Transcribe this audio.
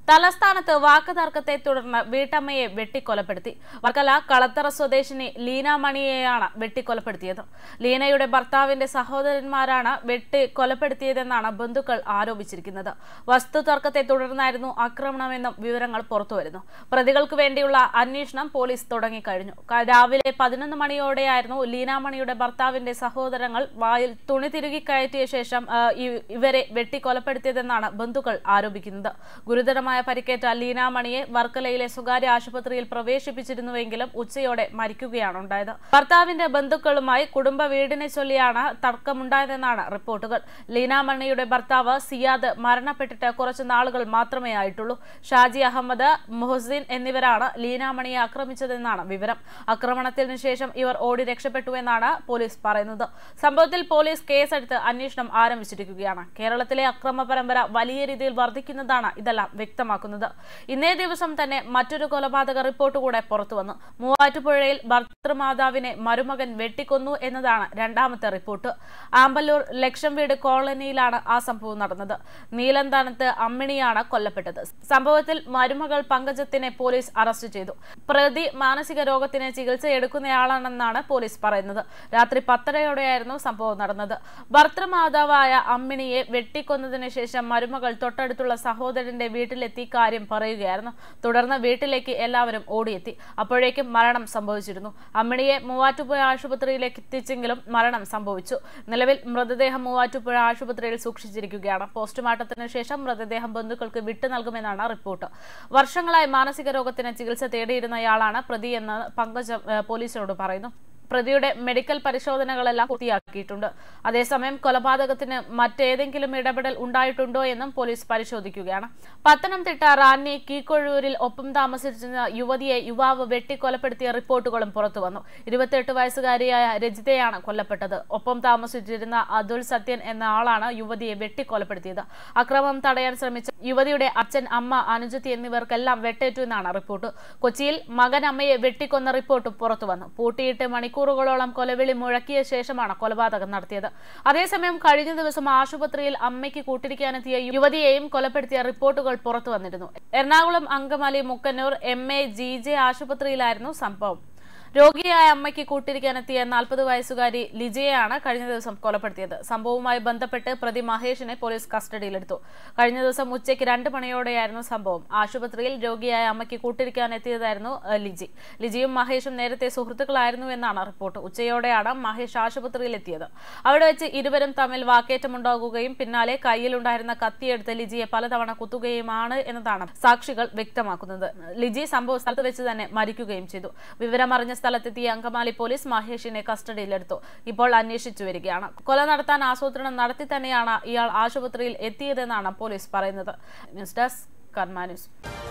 തലസ്ഥാനത്ത് വാക്കുതർക്കത്തെ തുടർന്ന് വീട്ടമ്മയെ വെട്ടിക്കൊലപ്പെടുത്തി വർക്കല കളത്തറ സ്വദേശിനി ലീന മണിയെയാണ് വെട്ടിക്കൊലപ്പെടുത്തിയത് ലീനയുടെ ഭർത്താവിന്റെ സഹോദരന്മാരാണ് വെട്ടി കൊലപ്പെടുത്തിയതെന്നാണ് ബന്ധുക്കൾ ആരോപിച്ചിരിക്കുന്നത് വസ്തു തർക്കത്തെ തുടർന്നായിരുന്നു ആക്രമണമെന്നും വിവരങ്ങൾ പുറത്തുവരുന്നു പ്രതികൾക്ക് വേണ്ടിയുള്ള അന്വേഷണം പോലീസ് തുടങ്ങിക്കഴിഞ്ഞു ക- രാവിലെ പതിനൊന്ന് മണിയോടെയായിരുന്നു ലീനാമണിയുടെ ഭർത്താവിന്റെ സഹോദരങ്ങൾ വായിൽ തുണി തിരുകി കയറ്റിയ ശേഷം ആ, ഇ- ഇവരെ വെട്ടിക്കൊലപ്പെടുത്തിയതെന്നാണ് ബന്ധുക്കൾ ആരോപിക്കുന്നത് ഗുരുതരമായ പരിക്കേറ്റ ലീനാമണിയെ വർക്കലയിലെ സ്വകാര്യ ആശുപത്രിയിൽ പ്രവേശിപ്പിച്ചിരുന്നുവെങ്കിലും ഉച്ചയോടെ മരിക്കുകയാണ് ഉണ്ടായത് ഭർത്താവിന്റെ ബന്ധുക്കളുമായി കുടുംബ വീടിനെ ചൊല്ലിയാണ് തർക്കമുണ്ടായതെന്നാണ് റിപ്പോർട്ടുകൾ ലീനാമണിയുടെ ഭർത്താവ് സിയാദ് മരണപ്പെട്ടിട്ട് കുറച്ച് നാളുകൾ മാത്രമേ ആയിട്ടുള്ളൂ ഷാജി അഹമ്മദ് മൊഹസിൻ എന്നിവരാണ് ലീനാമണിയെ ആക്രമിച്ചതെന്നാണ് വിവരം ആക്രമണത്തിന് ശേഷം ഇവർ ഓടി രക്ഷപ്പെട്ടുവെന്നാണ് പോലീസ് പറയുന്നത് സംഭവത്തിൽ പോലീസ് കേസെടുത്ത് അന്വേഷണം ആരംഭിച്ചിരിക്കുകയാണ് കേരളത്തിലെ അക്രമ പരമ്പര വലിയ രീതിയിൽ വർദ്ധിക്കുന്നതാണ് ഇതെല്ലാം വ്യക്തമാക്കുന്നത് ഇന്നേ ദിവസം തന്നെ മറ്റൊരു കൊലപാതക റിപ്പോർട്ട് കൂടെ പുറത്തുവന്നു മൂവാറ്റുപുഴയിൽ ഭർത്തൃമാതാവിനെ മരുമകൻ വെട്ടിക്കൊന്നു എന്നതാണ് രണ്ടാമത്തെ റിപ്പോർട്ട് ആമ്പല്ലൂർ ലക്ഷം വീട് കോളനിയിലാണ് ആ സംഭവം നടന്നത് നീലന്താനത്ത് അമ്മിണിയാണ് കൊല്ലപ്പെട്ടത് സംഭവത്തിൽ മരുമകൾ പങ്കജത്തിനെ പോലീസ് അറസ്റ്റ് ചെയ്തു പ്രതി മാനസിക രോഗത്തിന് ചികിത്സ എടുക്കുന്നയാളാണെന്നാണ് പോലീസ് പറയുന്നത് രാത്രി പത്തരയോടെയായിരുന്നു സംഭവം നടന്നത് ഭർത്തൃമാതാവായ അമ്മിണിയെ വെട്ടിക്കൊന്നതിന് ശേഷം മരുമകൾ തൊട്ടടുത്തുള്ള സഹോദരന്റെ വീട്ടിലെത്തി കാര്യം പറയുകയായിരുന്നു തുടർന്ന് വീട്ടിലേക്ക് എല്ലാവരും ഓടിയെത്തി അപ്പോഴേക്കും മരണം സംഭവിച്ചിരുന്നു അമ്മിണിയെ മൂവാറ്റുപുഴ ആശുപത്രിയിലേക്ക് എത്തിച്ചെങ്കിലും മരണം സംഭവിച്ചു നിലവിൽ മൃതദേഹം മൂവാറ്റുപുഴ ആശുപത്രിയിൽ സൂക്ഷിച്ചിരിക്കുകയാണ് പോസ്റ്റ്മോർട്ടത്തിന് ശേഷം മൃതദേഹം ബന്ധുക്കൾക്ക് വിട്ടു നൽകുമെന്നാണ് റിപ്പോർട്ട് വർഷങ്ങളായി മാനസിക രോഗത്തിന് ചികിത്സ തേടിയിരുന്നയാളാണ് പ്രതിയെന്ന് പങ്കജം ഏഹ്, പോലീസിനോട് പറയുന്നു പ്രതിയുടെ മെഡിക്കൽ പരിശോധനകളെല്ലാം പൂർത്തിയാക്കിയിട്ടുണ്ട് അതേസമയം കൊലപാതകത്തിന് മറ്റേതെങ്കിലും ഇടപെടൽ ഉണ്ടായിട്ടുണ്ടോ എന്നും പോലീസ് പരിശോധിക്കുകയാണ് പത്തനംതിട്ട റാന്നി കീക്കൊഴൂരിൽ ഒപ്പം താമസിച്ചിരുന്ന യുവതിയെ യുവാവ് വെട്ടിക്കൊലപ്പെടുത്തിയ റിപ്പോർട്ടുകളും പുറത്തുവന്നു ഇരുപത്തിയെട്ട് വയസ്സുകാരിയായ രജിതയാണ് കൊല്ലപ്പെട്ടത് ഒപ്പം താമസിച്ചിരുന്ന അതുൽ സത്യൻ എന്ന ആളാണ് യുവതിയെ വെട്ടിക്കൊലപ്പെടുത്തിയത് അക്രമം തടയാൻ ശ്രമിച്ച യുവതിയുടെ അച്ഛൻ അമ്മ അനുജത്തി എന്നിവർക്കെല്ലാം വെട്ടേറ്റു എന്നാണ് റിപ്പോർട്ട് കൊച്ചിയിൽ മകൻ അമ്മയെ വെട്ടിക്കൊന്ന റിപ്പോർട്ട് പുറത്തുവന്നു പൂട്ടിയിട്ട് മണിക്കൂറുകളോളം കൊലവിളി മുഴക്കിയ ശേഷമാണ് കൊലപാതകം നടത്തിയത് അതേസമയം കഴിഞ്ഞ ദിവസം ആശുപത്രിയിൽ അമ്മയ്ക്ക് കൂട്ടിരിക്കാനെത്തിയ യുവതിയെയും കൊലപ്പെടുത്തിയ റിപ്പോർട്ടുകൾ പുറത്തു വന്നിരുന്നു Ernakulam Angamaly Mookkannoor M A G J ആശുപത്രിയിലായിരുന്നു സംഭവം രോഗിയായ അമ്മയ്ക്ക് കൂട്ടിരിക്കാനെത്തിയ നാൽപ്പത് വയസ്സുകാരി ലിജയെയാണ് കഴിഞ്ഞ ദിവസം കൊലപ്പെടുത്തിയത് സംഭവവുമായി ബന്ധപ്പെട്ട് പ്രതി മഹേഷിനെ പോലീസ് കസ്റ്റഡിയിലെടുത്തു കഴിഞ്ഞ ദിവസം ഉച്ചയ്ക്ക് രണ്ട് മണിയോടെയായിരുന്നു സംഭവം ആശുപത്രിയിൽ രോഗിയായ അമ്മയ്ക്ക് കൂട്ടിരിക്കാനെത്തിയതായിരുന്നു ഏഹ്, ലിജി ലിജിയും മഹേഷും നേരത്തെ സുഹൃത്തുക്കളായിരുന്നു എന്നാണ് റിപ്പോർട്ട് ഉച്ചയോടെയാണ് മഹേഷ് ആശുപത്രിയിൽ എത്തിയത് അവിടെ വെച്ച് ഇരുവരും തമ്മിൽ വാക്കേറ്റമുണ്ടാകുകയും പിന്നാലെ കയ്യിലുണ്ടായിരുന്ന കത്തിയെടുത്ത് ലിജിയെ പലതവണ കുത്തുകയുമാണ് എന്നതാണ് സാക്ഷികൾ വ്യക്തമാക്കുന്നത് ലിജി സംഭവ സ്ഥലത്ത് വെച്ച് തന്നെ മരിക്കുകയും ചെയ്തു വിവരമറിഞ്ഞ സ്ഥലത്തെത്തിയ അങ്കമാലി പോലീസ് മഹേഷിനെ കസ്റ്റഡിയിലെടുത്തു ഇപ്പോൾ അന്വേഷിച്ചു വരികയാണ് കൊല നടത്താൻ ആസൂത്രണം നടത്തി തന്നെയാണ് ഇയാൾ ആശുപത്രിയിൽ എത്തിയതെന്നാണ് പോലീസ് പറയുന്നത് ന്യൂസ് ഡെസ്ക് കർമ്മ ന്യൂസ്